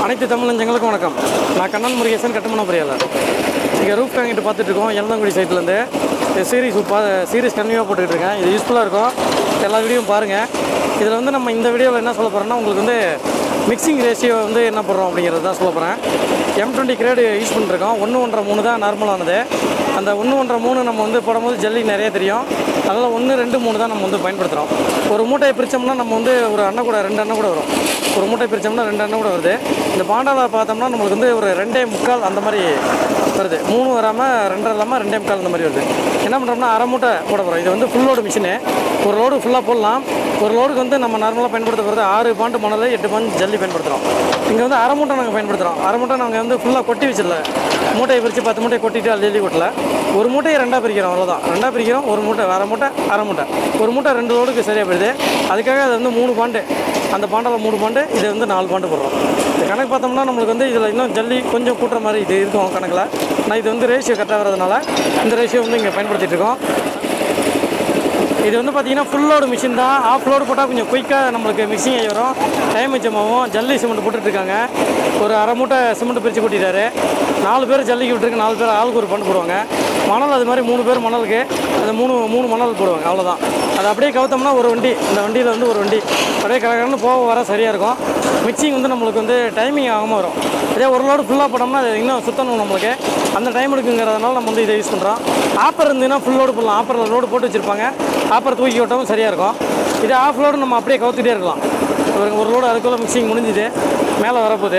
அனைத்து தமிழ் நெஞ்சங்களுக்கும் வணக்கம் நான் கண்ணன் முருகேசன் கட்டுமன பொறியாளர் இங்கே ரூப் காங்கிட்டு பார்த்துட்டு இருக்கோம் எலந்தங்குடி சைட்லேருந்து இது சீரிஸ் பா சீரிஸ் கன்னியூவாக போட்டுக்கிட்டு இருக்கேன் இது யூஸ்ஃபுல்லாக இருக்கும் எல்லா வீடியோவும் பாருங்கள் இதில் வந்து நம்ம இந்த வீடியோவில் என்ன சொல்ல போகிறோம்னா உங்களுக்கு வந்து மிக்சிங் ரேஷியோ வந்து என்ன பண்ணுறோம் அப்படிங்கிறது தான் சொல்ல போகிறேன் எம் டுவெண்ட்டி கிரேடு யூஸ் பண்ணிருக்கோம் ஒன்று ஒன்றரை மூணு தான் நார்மலானது அந்த ஒன்று ஒன்றரை மூணு நம்ம வந்து போடும்போது ஜல்லி நிறைய தெரியும் அதனால் ஒன்று ரெண்டு மூணு தான் நம்ம வந்து பயன்படுத்துகிறோம் ஒரு மூட்டையை பிரித்தோம்னா நம்ம வந்து ஒரு அண்ணன் கூட ரெண்டு அண்ணன் கூட வரும் ஒரு மூட்டை பிரித்தோம்னா ரெண்டு அண்ணன் கூட வருது இந்த பாண்டாவில் பார்த்தோம்னா நம்மளுக்கு வந்து ஒரு ரெண்டே முக்கால் அந்த மாதிரி வருது மூணு வராமல் ரெண்டரை இல்லாமல் ரெண்டே முக்கால் அந்த மாதிரி வருது என்ன பண்ணுறோம்னா அரை மூட்டை போட போகிறோம் இது வந்து ஃபுல் லோடு மிஷினு ஒரு லோடு ஃபுல்லாக போடலாம் ஒரு லோடுக்கு வந்து நம்ம நார்மலாக பயன்படுத்த போகிறது ஆறு பாண்டு மணல் எட்டு பாண்டு ஜல்லி பயன்படுத்துகிறோம் இங்கே வந்து அரை மூட்டை நாங்கள் பயன்படுத்துகிறோம் அரை மூட்டை நாங்கள் வந்து ஃபுல்லாக கொட்டி வச்சிடல மூட்டையை பிரித்து பத்து மூட்டையை கொட்டிட்டு அது ஜல்லி கொட்டல ஒரு மூட்டையை ரெண்டாக பிரிக்கிறோம் அவ்வளோதான் ரெண்டாக பிரிக்கிறோம் ஒரு மூட்டை அரை மூட்டை அரை மூட்டை ஒரு மூட்டை ரெண்டு லோடுக்கு சரியாக போயிடுது அதுக்காக அது வந்து மூணு பாண்டு அந்த பாண்டில் மூணு பாண்டு இது வந்து நாலு பாண்டு போடுறோம் இந்த கணக்கு பார்த்தோம்னா நம்மளுக்கு வந்து இதில் இன்னும் ஜல்லி கொஞ்சம் கூட்டுற மாதிரி இது இருக்கும் கணக்கில் நான் இது வந்து ரேஷியோ கரெக்டாக வரதுனால இந்த ரேஷியோ வந்து இங்கே பயன்படுத்திட்டு இருக்கோம் இது வந்து பார்த்தீங்கன்னா ஃபுல் லோடு மிஷின் தான் ஆஃப் லோடு போட்டால் கொஞ்சம் குயிக்காக நம்மளுக்கு மிக்சிங் ஆகி வரும் டைம் மிச்சமாகவும் ஜல்லி சிமெண்ட் போட்டுட்ருக்காங்க ஒரு அரை மூட்டை சிமெண்ட் பிரித்து கொட்டிட்டாரு நாலு பேர் ஜல்லிக்கு விட்டுருக்கு நாலு பேர் ஆளுக்கு ஒரு பண்ணு போடுவாங்க மணல் அது மாதிரி மூணு பேர் மணலுக்கு அந்த மூணு மூணு மணல் போடுவாங்க அவ்வளோதான் அது அப்படியே கவுத்தோம்னா ஒரு வண்டி இந்த வண்டியில் வந்து ஒரு வண்டி அப்படியே கரெக்டாக போக வர சரியாக இருக்கும் மிக்சிங் வந்து நம்மளுக்கு வந்து டைமிங் ஆகாமல் வரும் இதே ஒரு லோடு ஃபுல்லாக போட்டோம்னா அது இன்னும் சுத்தணும் நம்மளுக்கு அந்த டைம் எடுக்குங்கிறதுனால நம்ம வந்து இதை யூஸ் பண்ணுறோம் ஆப்பர் இருந்ததுன்னா ஃபுல் லோடு போடலாம் ஆப்பரில் லோடு போட்டு வச்சுருப்பாங்க ஆப்பர் தூக்கி விட்டவும் சரியாக இருக்கும் இதே ஆஃப் லோடு நம்ம அப்படியே கவுத்துட்டே இருக்கலாம் ஒரு ஒரு லோடு அதுக்குள்ளே மிக்சிங் முடிஞ்சுது மேலே வரப்போகுது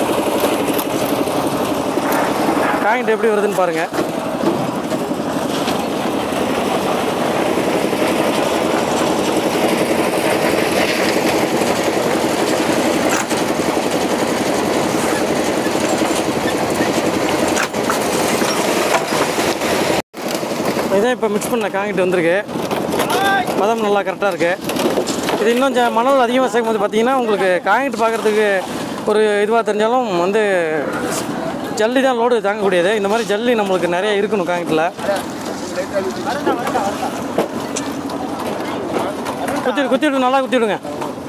காயின்ட் எப்படி வருதுன்னு பாருங்கள் இதான் இப்போ மிக்ஸ் பண்ண காங்கிட்டு வந்திருக்கு பதம் நல்லா கரெக்டாக இருக்குது இது இன்னும் ஜ- மணல் அதிகமாக சேர்க்கும் போது பார்த்தீங்கன்னா உங்களுக்கு காங்கிட்டு பார்க்குறதுக்கு ஒரு இதுவாக தெரிஞ்சாலும் வந்து ஜல்லி தான் லோடு தாங்கக்கூடியது இந்த மாதிரி ஜல்லி நம்மளுக்கு நிறைய இருக்கணும் காங்கிட்டில் குத்தி குத்திவிடு நல்லா குத்திவிடுங்க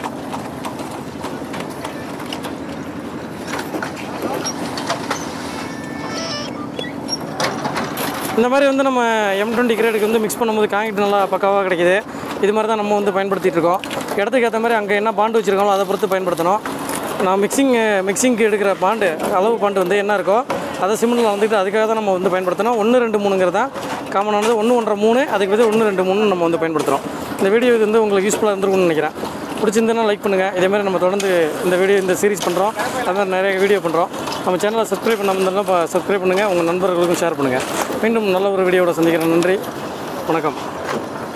இந்த மாதிரி வந்து நம்ம எம் டுவெண்ட்டி கிரேடுக்கு வந்து மிக்ஸ் பண்ணும்போது காங்கிட்டு நல்லா பக்காவாக கிடைக்குது இது மாதிரி தான் நம்ம வந்து பயன்படுத்திட்டு இருக்கோம் இடத்துக்கு ஏற்ற மாதிரி அங்கே என்ன பாண்டு வச்சுருக்கோம் அதை பொறுத்து பயன்படுத்தணும் நான் மிக்சிங் மிக்சிங்க்கு எடுக்கிற பாண்டு அளவு பாண்டு வந்து என்ன இருக்கோ அதை சிமெண்ட்டில் வந்துட்டு அதுக்காக தான் நம்ம வந்து பயன்படுத்தணும் ஒன்று ரெண்டு மூணுங்கிறது தான் காமனானது ஒன்று ஒன்றரை மூணு அதுக்கு பதில் ஒன்று ரெண்டு மூணு நம்ம வந்து பயன்படுத்துகிறோம் இந்த வீடியோ இது வந்து உங்களுக்கு யூஸ்ஃபுல்லாக இருந்திருக்கும்னு நினைக்கிறேன் பிடிச்சிருந்தேன்னா லைக் பண்ணுங்கள் இதே மாதிரி நம்ம தொடர்ந்து இந்த வீடியோ இந்த சீரிஸ் பண்ணுறோம் அது மாதிரி நிறைய வீடியோ பண்ணுறோம் நம்ம சேனலை சப்ஸ்கிரைப் பண்ணாமல் இருந்தாலும் சப்ஸ்கிரைப் பண்ணுங்கள் உங்கள் நண்பர்களுக்கும் ஷேர் பண்ணுங்கள் மீண்டும் நல்ல ஒரு வீடியோவோட சந்திக்கிறேன் நன்றி வணக்கம்